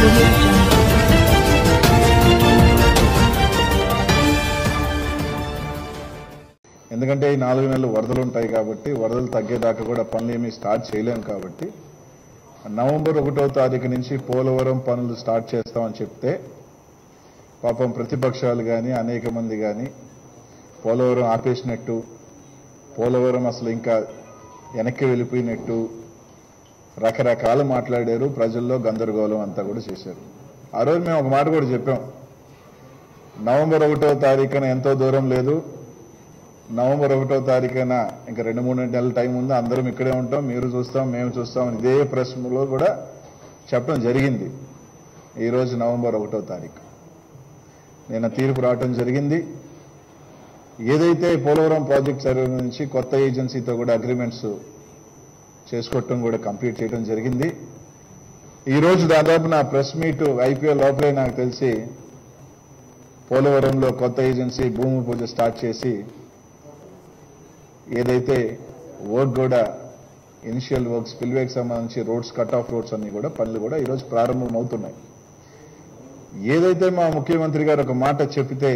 audio jungle. ఎందుకంటే ఈ నాలుగు నెలలు వరదలు ఉంటాయి కాబట్టి వరదలు తగ్గేదాకా కూడా పనులు ఏమీ స్టార్ట్ చేయలేం కాబట్టి నవంబర్ ఒకటో తారీఖు నుంచి పోలవరం పనులు స్టార్ట్ చేస్తామని చెప్తే పాపం ప్రతిపక్షాలు కానీ అనేక మంది కానీ పోలవరం ఆపేసినట్టు పోలవరం అసలు ఇంకా వెనక్కి వెళ్ళిపోయినట్టు రకరకాలు మాట్లాడారు ప్రజల్లో గందరగోళం అంతా కూడా చేశారు ఆ రోజు మేము ఒక మాట కూడా చెప్పాం నవంబర్ ఒకటో తారీఖున ఎంతో దూరం లేదు నవంబర్ ఒకటో తారీఖున ఇంకా రెండు మూడు నెలల టైం ఉంది అందరం ఇక్కడే ఉంటాం మీరు చూస్తాం మేము చూస్తాం అని ఇదే ప్రశ్నలో కూడా చెప్పడం జరిగింది ఈరోజు నవంబర్ ఒకటో తారీఖు నిన్న తీర్పు రావటం జరిగింది ఏదైతే పోలవరం ప్రాజెక్ట్ సర్వే నుంచి కొత్త ఏజెన్సీతో కూడా అగ్రిమెంట్స్ చేసుకోవటం కూడా కంప్లీట్ చేయడం జరిగింది ఈ రోజు దాదాపు నా ప్రెస్ మీట్ ఐపీఎల్ లోపలే నాకు తెలిసి పోలవరంలో కొత్త ఏజెన్సీ భూమి పూజ స్టార్ట్ చేసి ఏదైతే వర్క్ కూడా ఇనిషియల్ వర్క్స్ పిల్వేకి సంబంధించి రోడ్స్ కట్ ఆఫ్ రోడ్స్ అన్ని కూడా పనులు కూడా ఈరోజు ప్రారంభం అవుతున్నాయి ఏదైతే మా ముఖ్యమంత్రి గారు ఒక మాట చెప్పితే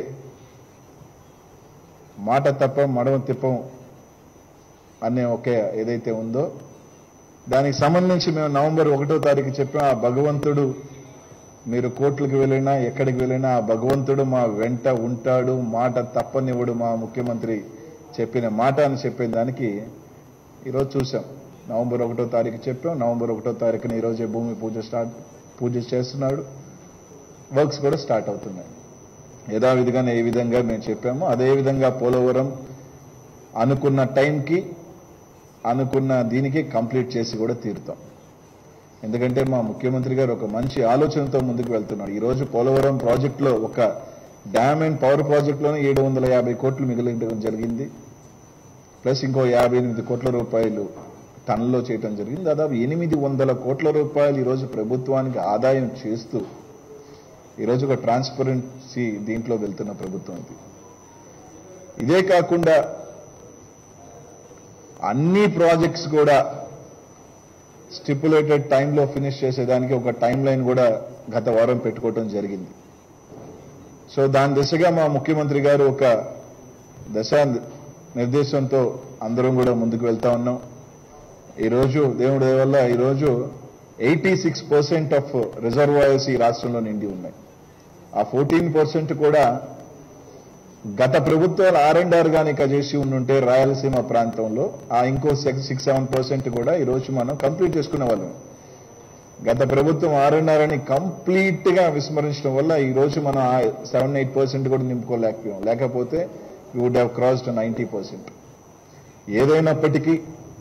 మాట తప్పం మడమ తిప్పం అనే ఒకే ఏదైతే ఉందో దానికి సంబంధించి మేము నవంబర్ ఒకటో తారీఖు చెప్పాం ఆ భగవంతుడు మీరు కోర్టులకు వెళ్ళినా ఎక్కడికి వెళ్ళినా ఆ భగవంతుడు మా వెంట ఉంటాడు మాట తప్పనివ్వడు మా ముఖ్యమంత్రి చెప్పిన మాట అని చెప్పిన దానికి ఈరోజు చూసాం నవంబర్ ఒకటో తారీఖు చెప్పాం నవంబర్ ఒకటో తారీఖున ఈరోజే భూమి పూజ స్టార్ట్ పూజ చేస్తున్నాడు వర్క్స్ కూడా స్టార్ట్ అవుతున్నాయి యథావిధిగానే ఏ విధంగా మేము చెప్పామో అదే విధంగా పోలవరం అనుకున్న టైంకి అనుకున్న దీనికి కంప్లీట్ చేసి కూడా తీరుతాం ఎందుకంటే మా ముఖ్యమంత్రి గారు ఒక మంచి ఆలోచనతో ముందుకు వెళ్తున్నాడు ఈ రోజు పోలవరం ప్రాజెక్టులో ఒక డ్యామ్ అండ్ పవర్ ప్రాజెక్టులోనే ఏడు వందల యాభై కోట్లు మిగిలించడం జరిగింది ప్లస్ ఇంకో యాభై ఎనిమిది కోట్ల రూపాయలు టన్నులో చేయడం జరిగింది దాదాపు ఎనిమిది వందల కోట్ల రూపాయలు ఈరోజు ప్రభుత్వానికి ఆదాయం చేస్తూ ఈరోజు ఒక ట్రాన్స్పరెన్సీ దీంట్లో వెళ్తున్న ప్రభుత్వం ఇది ఇదే కాకుండా అన్ని ప్రాజెక్ట్స్ కూడా స్టిపులేటెడ్ టైంలో ఫినిష్ చేసేదానికి ఒక టైం లైన్ కూడా గత వారం పెట్టుకోవటం జరిగింది సో దాని దిశగా మా ముఖ్యమంత్రి గారు ఒక దశ నిర్దేశంతో అందరం కూడా ముందుకు వెళ్తా ఉన్నాం ఈరోజు దేవుడి దయ వల్ల ఈరోజు eighty six percent of reservoirs ఈ రాష్ట్రంలో నిండి ఉన్నాయి ఆ ఫోర్టీన్ పర్సెంట్ కూడా గత ప్రభుత్వాలు ఆర్ అండ్ ఆర్ గాని చేసి ఉండుంటే రాయలసీమ ప్రాంతంలో ఆ ఇంకో సిక్స్ సిక్స్ సెవెన్ పర్సెంట్ కూడా ఈ రోజు మనం కంప్లీట్ చేసుకునే వాళ్ళం గత ప్రభుత్వం ఆర్ అండ్ ఆర్ అని కంప్లీట్ గా విస్మరించడం వల్ల ఈ రోజు మనం సెవెన్ ఎయిట్ పర్సెంట్ కూడా నింపుకోలేకపోయాం లేకపోతే we would have crossed ninety percent ఏదైనప్పటికీ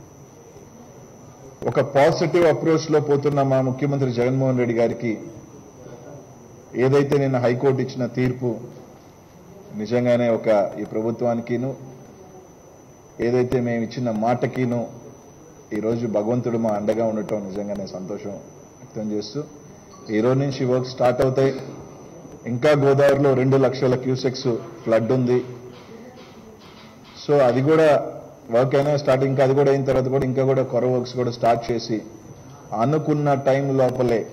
ఒక పాజిటివ్ అప్రోచ్ లో పోతున్న మా ముఖ్యమంత్రి జగన్మోహన్ రెడ్డి గారికి ఏదైతే నిన్న హైకోర్టు ఇచ్చిన తీర్పు నిజంగానే ఒక ఈ ప్రభుత్వానికిను ఏదైతే మేము ఇచ్చిన మాటకిను ఈరోజు భగవంతుడు మా అండగా ఉండటం నిజంగానే సంతోషం వ్యక్తం చేస్తూ ఈ రోజు నుంచి వర్క్ స్టార్ట్ అవుతాయి ఇంకా గోదావరిలో రెండు లక్షల క్యూసెక్స్ ఫ్లడ్ ఉంది సో అది కూడా వర్క్ అయినా స్టార్ట్ ఇంకా అది కూడా అయిన తర్వాత కూడా ఇంకా కూడా కొర వర్క్స్ కూడా స్టార్ట్ చేసి అనుకున్న టైం లోపలే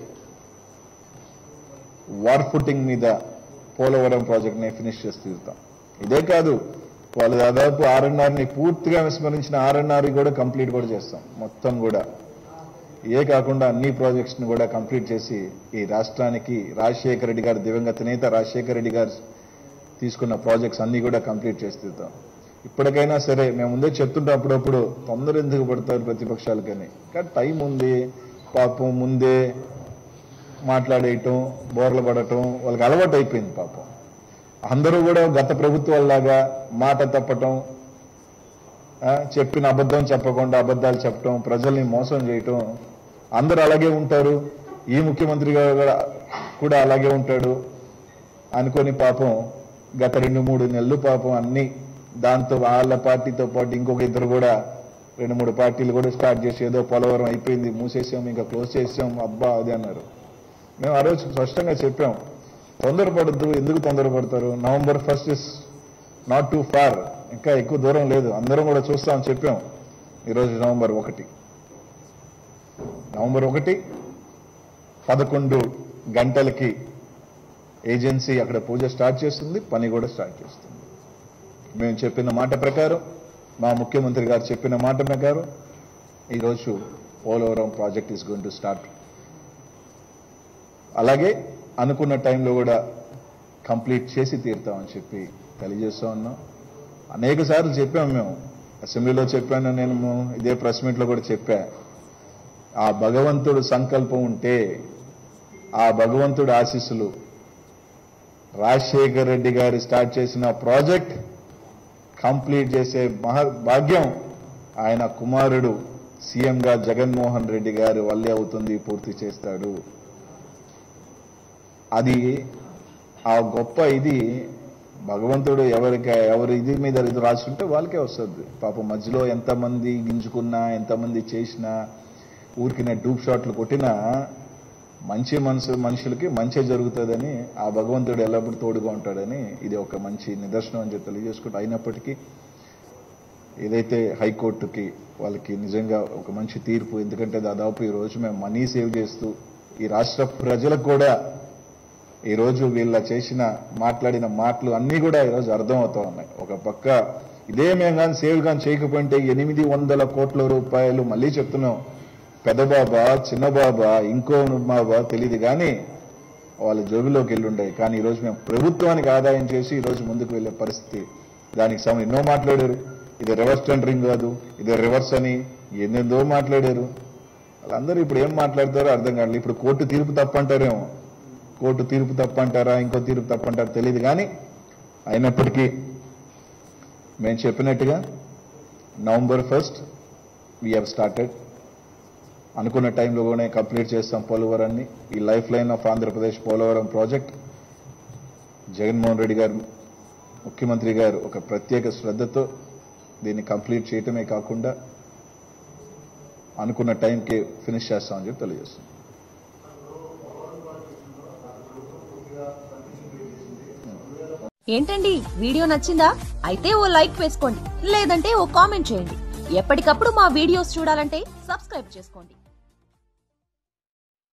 వార్ ఫుటింగ్ మీద పోలవరం ప్రాజెక్ట్ని ఫినిష్ చేసి తీరుతాం ఇదే కాదు వాళ్ళు దాదాపు ఆర్ఎన్ఆర్ని పూర్తిగా విస్మరించిన ఆర్ఎన్ఆర్ కూడా కంప్లీట్ కూడా చేస్తాం మొత్తం కూడా ఏ కాకుండా అన్ని ప్రాజెక్ట్స్ని కూడా కంప్లీట్ చేసి ఈ రాష్ట్రానికి రాజశేఖర రెడ్డి గారు దివంగత నేత రాజశేఖర రెడ్డి గారు తీసుకున్న ప్రాజెక్ట్స్ అన్ని కూడా కంప్లీట్ చేసి తీరుతాం ఇప్పటికైనా సరే మేము ముందే చెప్తుంటాం అప్పుడప్పుడు తొందర ఎందుకు పడతారు ప్రతిపక్షాలకని కానీ టైం ఉంది పాపం ముందే మాట్లాడేయటం బోర్లు పడటం వాళ్ళకి అలవాటు అయిపోయింది పాపం అందరూ కూడా గత ప్రభుత్వాల్లాగా మాట తప్పటం ఆ, చెప్పిన అబద్ధం చెప్పకుండా అబద్ధాలు చెప్పటం ప్రజల్ని మోసం చేయటం అందరూ అలాగే ఉంటారు ఈ ముఖ్యమంత్రి గారు కూడా కూడా అలాగే ఉంటాడు అనుకొని పాపం గత రెండు మూడు నెలలు పాపం అన్ని దాంతో వాళ్ళ పార్టీతో పాటు ఇంకొక ఇద్దరు కూడా రెండు మూడు పార్టీలు కూడా స్టార్ట్ చేసి ఏదో పోలవరం అయిపోయింది మూసేసాం ఇంకా క్లోజ్ చేసాం అబ్బా అది అన్నారు మేము ఆ రోజు స్పష్టంగా చెప్పాం తొందరపడద్దు ఎందుకు తొందరపడతారు November first is not too far ఇంకా ఎక్కువ దూరం లేదు అందరం కూడా చూస్తామని చెప్పాం ఈరోజు నవంబర్ ఒకటి నవంబర్ ఒకటి పదకొండు గంటలకి ఏజెన్సీ అక్కడ పూజ స్టార్ట్ చేస్తుంది పని కూడా స్టార్ట్ చేస్తుంది మేము చెప్పిన మాట ప్రకారం మా ముఖ్యమంత్రి గారు చెప్పిన మాట ప్రకారం ఈరోజు Polavaram project is going to start అలాగే అనుకున్న టైంలో కూడా కంప్లీట్ చేసి తీరుతామని చెప్పి తెలియజేస్తూ ఉన్నాం అనేక సార్లు చెప్పాము మేము అసెంబ్లీలో చెప్పాను నేను ఇదే ప్రెస్ మీట్లో కూడా చెప్పా ఆ భగవంతుడు సంకల్పం ఉంటే ఆ భగవంతుడి ఆశీస్సులు రాజశేఖర్ రెడ్డి గారు స్టార్ట్ చేసిన ప్రాజెక్ట్ కంప్లీట్ చేసే మహా భాగ్యం ఆయన కుమారుడు సీఎంగా జగన్మోహన్ రెడ్డి గారి వల్లే అవుతుంది పూర్తి చేస్తాడు అది ఆ గొప్ప ఇది భగవంతుడు ఎవరికి ఎవరి ఇది మీద ఇది రాసుంటే వాళ్ళకే వస్తుంది పాపం మధ్యలో ఎంతమంది గింజుకున్నా ఎంతమంది చేసినా ఊరికిన డూప్ షాట్లు కొట్టినా మంచి మనసు మనుషులకి మంచి జరుగుతుందని ఆ భగవంతుడు ఎల్లప్పుడూ తోడుగా ఉంటాడని ఇది ఒక మంచి నిదర్శనం అని చెప్పి తెలియజేసుకుంటూ అయినప్పటికీ ఏదైతే హైకోర్టుకి వాళ్ళకి నిజంగా ఒక మంచి తీర్పు ఎందుకంటే దాదాపు ఈ రోజు మేము మనీ సేవ్ చేస్తూ ఈ రాష్ట్ర ప్రజలకు కూడా ఈ రోజు వీళ్ళ చేసిన మాట్లాడిన మాటలు అన్నీ కూడా ఈరోజు అర్థం అవుతా ఉన్నాయి ఒక పక్క ఇదే మేము కానీ సేవ్ కానీ చేయకపోయింటే ఎనిమిది వందల కోట్ల రూపాయలు మళ్ళీ చెప్తున్నాం పెద్ద బాబా చిన్న బాబా ఇంకో బాబా తెలియదు కానీ వాళ్ళ జోబిలోకి వెళ్ళుండే కానీ ఈరోజు మేము ప్రభుత్వానికి ఆదాయం చేసి ఈరోజు ముందుకు వెళ్ళే పరిస్థితి దానికి సమయం ఎన్నో మాట్లాడారు ఇది రివర్స్ టెండరింగ్ కాదు ఇది రివర్స్ అని ఎన్నెందో మాట్లాడారు వాళ్ళందరూ ఇప్పుడు ఏం మాట్లాడతారో అర్థం కాదు ఇప్పుడు కోర్టు తీర్పు తప్పంటారేమో కోర్టు తీర్పు తప్పంటారా ఇంకో తీర్పు తప్పంటారా తెలియదు కానీ అయినప్పటికీ మేము చెప్పినట్టుగా November first we have started అనుకున్న టైంలో కూడా కంప్లీట్ చేస్తాం పోలవరాన్ని ఈ lifeline of Andhra Pradesh Polavaram project Jaganmohan Reddy garu ముఖ్యమంత్రి గారు ఒక ప్రత్యేక శ్రద్ధతో దీన్ని కంప్లీట్ చేయటమే కాకుండా అనుకున్న టైంకి ఫినిష్ చేస్తామని చెప్పి తెలియజేస్తాం ఏంటండి వీడియో నచ్చిందా అయితే ఓ లైక్ వేసుకోండి లేదంటే ఓ కామెంట్ చేయండి ఎప్పటికప్పుడు మా వీడియోస్ చూడాలంటే సబ్స్క్రైబ్ చేసుకోండి